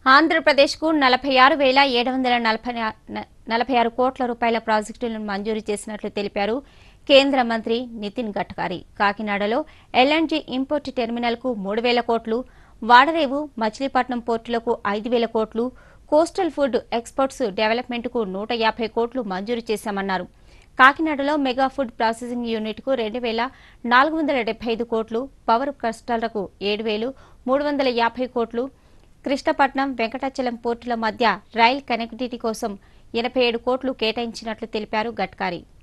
ఆంధ్రప్రదేశ్కు నలభై ఆరు వేల ఏడు వందల నలభై న- నలభై ఆరు కోట్ల రూపాయల ప్రాజెక్టులను మంజూరు చేసినట్లు తెలిపారు కేంద్ర మంత్రి నితిన్ గడ్కరీ కాకినాడలో ఎల్ఎన్జీ ఇంపోర్ట్ టెర్మినల్కు మూడు వేల కోట్లు వాడరేవు మచిలీపట్నం పోర్టులకు ఐదు వేల కోట్లు కోస్టల్ ఫుడ్ ఎక్స్పోర్ట్స్ డెవలప్మెంట్కు నూట యాభై కోట్లు మంజూరు చేశామన్నారు కాకినాడలో మెగా ఫుడ్ ప్రాసెసింగ్ యూనిట్కు రెండు వేల నాలుగు వందల డెబ్బై ఐదు కోట్లు పవర్ కస్టర్లకు ఏడు వేలు మూడు వందల యాభై కోట్లు కృష్ణపట్నం వెంకటాచలం పోర్టుల మధ్య రైల్ కనెక్టివిటీ కోసం ఎనభై ఏడు కోట్లు కేటాయించినట్లు తెలిపారు గడ్కరీ